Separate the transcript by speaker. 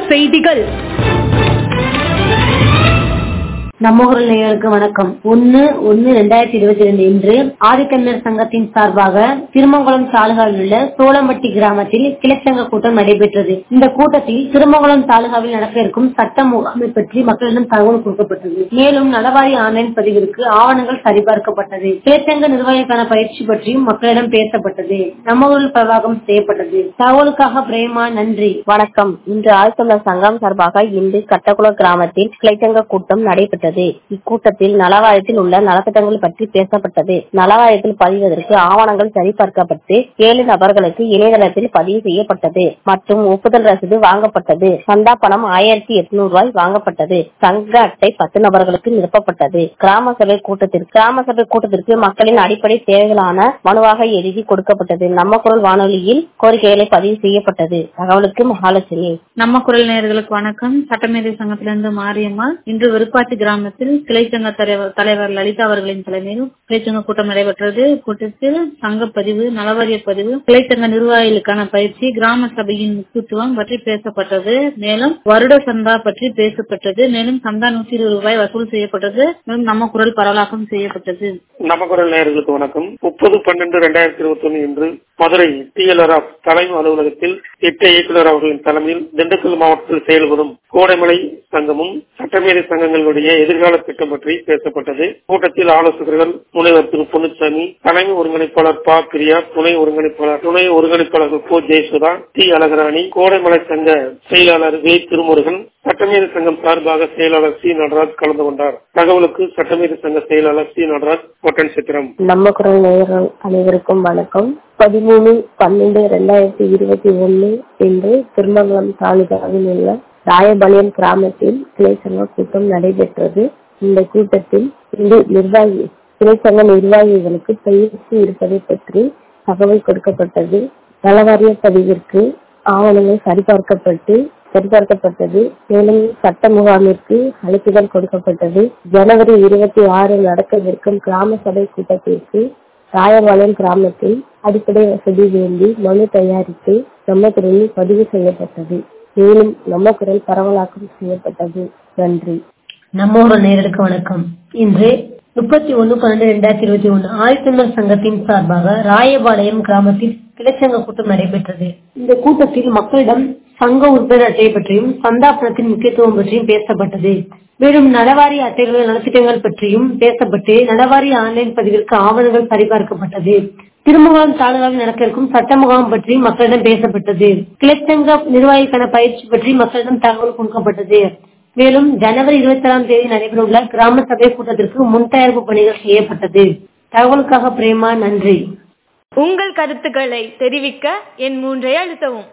Speaker 1: செய்திகள்
Speaker 2: நம்ம ஊரில் நேயர்களுக்கு வணக்கம் ஒன்னு ஒன்னு ரெண்டாயிரத்தி இருபத்தி ரெண்டு இன்று ஆதிக்கண்ணர் சங்கத்தின் சார்பாக திருமங்கலம் தாலுகாவில் உள்ள சோளம்பட்டி கிராமத்தில் கிளச்சங்க கூட்டம் நடைபெற்றது இந்த கூட்டத்தில் திருமங்கலம் தாலுகாவில் நடக்க இருக்கும் சட்ட முகாமை பற்றி மக்களிடம் தகவல் கொடுக்கப்பட்டது மேலும் நலவாரி ஆன்லைன் பதிவிற்கு ஆவணங்கள் சரிபார்க்கப்பட்டது கிளச்சங்க நிர்வாகிக்கான பயிற்சி பற்றியும் மக்களிடம் பேசப்பட்டது நம்ம ஊரில் பிரவாகம் செய்யப்பட்டது தகவலுக்காக பிரேமா நன்றி
Speaker 3: வணக்கம் இன்று ஆழ்த்தமிழர் சங்கம் சார்பாக இன்று கட்டக்குளம் கிராமத்தில் கிளைச்சங்க கூட்டம் நடைபெற்றது இக்கூட்டத்தில் நலவாரியத்தில் உள்ள நலத்திட்டங்கள் பற்றி பேசப்பட்டது நலவாரியத்தில் பதிவதற்கு ஆவணங்கள் சரிபார்க்கப்பட்டு ஏழு நபர்களுக்கு இணையதளத்தில் பதிவு செய்யப்பட்டது மற்றும் ஒப்புதல் ரசீது வாங்கப்பட்டது சந்தா பணம் ஆயிரத்தி எட்நூறு ரூபாய் வாங்கப்பட்டது சங்க அட்டை பத்து நபர்களுக்கு நிரப்பப்பட்டது கிராம சபை கூட்டத்திற்கு கிராம சபை கூட்டத்திற்கு மக்களின் அடிப்படை தேவைகளான மனுவாக எழுதி கொடுக்கப்பட்டது நம்ம குரல் வானொலியில் கோரிக்கைகளை பதிவு செய்யப்பட்டது தகவலுக்கு மகாலட்சுமி
Speaker 4: நம்ம குரல் நேயர்களுக்கு வணக்கம் சட்டமேதை சங்கத்திலிருந்து மாரியம்மா இன்று விருப்பாச்சி கிராமத்தில் கிளை சங்க தலைவர் தலைவர் லலிதா அவர்களின் தலைமையில் கிளைச்சங்க கூட்டம் நடைபெற்றது கூட்டத்தில் சங்க பதிவு நலவாரிய பதிவு கிளைச்சங்க நிர்வாகிகளுக்கான பயிற்சி கிராம சபையின் முக்கியத்துவம் பற்றி பேசப்பட்டது மேலும் வருட சந்தா பற்றி பேசப்பட்டது மேலும் சந்தா நூற்றி இருபது ரூபாய் வசூல் செய்யப்பட்டது மேலும் நம்ம குரல் பரவலாக்கம் செய்யப்பட்டது
Speaker 5: நம்ம குரல் நேயர்களுக்கு வணக்கம் முப்பது பன்னெண்டு ரெண்டாயிரத்தி இருபத்தி ஒன்னு இன்று மதுரை டிஎல்ஆர் தலைமை அலுவலகத்தில் திட்ட இயக்குநர் அவர்களின் தலைமையில் திண்டுக்கல் மாவட்டத்தில் செயல்படும் கோடைமலை சங்கமும் சட்டமேதை சங்கங்களுடைய எதிர்கால திட்டம் பற்றி பேசப்பட்டது கூட்டத்தில் ஆலோசகர்கள் முனைவர் திரு பொன்னுச்சாமி தலைமை ஒருங்கிணைப்பாளர் பா பிரியா துணை ஒருங்கிணைப்பாளர் துணை ஒருங்கிணைப்பாளர்கள் கோ ஜெயசுதா டி அழகராணி கோடைமலை சங்க செயலாளர் வே திருமுருகன் சட்டமேதை சங்கம் சார்பாக செயலாளர் சி நடராஜ் கலந்து கொண்டார் தகவலுக்கு சட்டமேதை சங்க செயலாளர் சி நடராஜ் ஒட்டன் சித்திரம்
Speaker 3: நம்ம குரல் நேயர்கள் அனைவருக்கும் வணக்கம் பதிமூணு பன்னெண்டு ரெண்டாயிரத்தி இருபத்தி ஒன்னு இன்று திருமங்கலம் தாலுகாவில் உள்ள ராயபாளையம் கிராமத்தில் கிளை சங்க கூட்டம் நடைபெற்றது இந்த கூட்டத்தில் இன்று நிர்வாகி கிளை சங்க நிர்வாகிகளுக்கு பயிற்சி இருப்பதை பற்றி தகவல் கொடுக்கப்பட்டது நலவாரிய பதிவிற்கு ஆவணங்கள் சரிபார்க்கப்பட்டு சரிபார்க்கப்பட்டது மேலும் சட்ட முகாமிற்கு அழைப்புதல் கொடுக்கப்பட்டது ஜனவரி இருபத்தி ஆறு நடக்கவிருக்கும் கிராம சபை கூட்டத்திற்கு ராயபாளையம் கிராமத்தில் அடிப்படை வசதி வேண்டி மனு தயாரித்து நம்ம குரலில் பதிவு செய்யப்பட்டது மேலும் நம்ம குரல் பரவலாக்கம் செய்யப்பட்டது நன்றி
Speaker 2: நம்ம ஊர் நேயர்களுக்கு வணக்கம் இன்று முப்பத்தி ஒன்னு பன்னெண்டு ரெண்டாயிரத்தி இருபத்தி ஒன்னு ஆதித்தமிழர் சங்கத்தின் சார்பாக ராயபாளையம் கிராமத்தில் கிளச்சங்க கூட்டம் நடைபெற்றது இந்த கூட்டத்தில் மக்களிடம் சங்க உறுப்பினர் அட்டை பற்றியும் சந்தா பணத்தின் முக்கியத்துவம் பற்றியும் பேசப்பட்டது மேலும் நலவாரி அட்டைகளின் நலத்திட்டங்கள் பற்றியும் பேசப்பட்டு நலவாரி ஆன்லைன் பதிவிற்கு ஆவணங்கள் சரிபார்க்கப்பட்டது திருமுகாம் தாலுகாவில் நடக்க இருக்கும் சட்ட முகாம் பற்றி மக்களிடம் பேசப்பட்டது கிளச்சங்க நிர்வாகிக்கான பயிற்சி பற்றி மக்களிடம் தகவல் கொடுக்கப்பட்டது மேலும் ஜனவரி இருபத்தி ஏழாம் தேதி நடைபெறவுள்ள கிராம சபை கூட்டத்திற்கு முன் தயாரிப்பு பணிகள் செய்யப்பட்டது தகவலுக்காக பிரேமா நன்றி
Speaker 1: உங்கள் கருத்துக்களை தெரிவிக்க என் மூன்றை அழுத்தவும்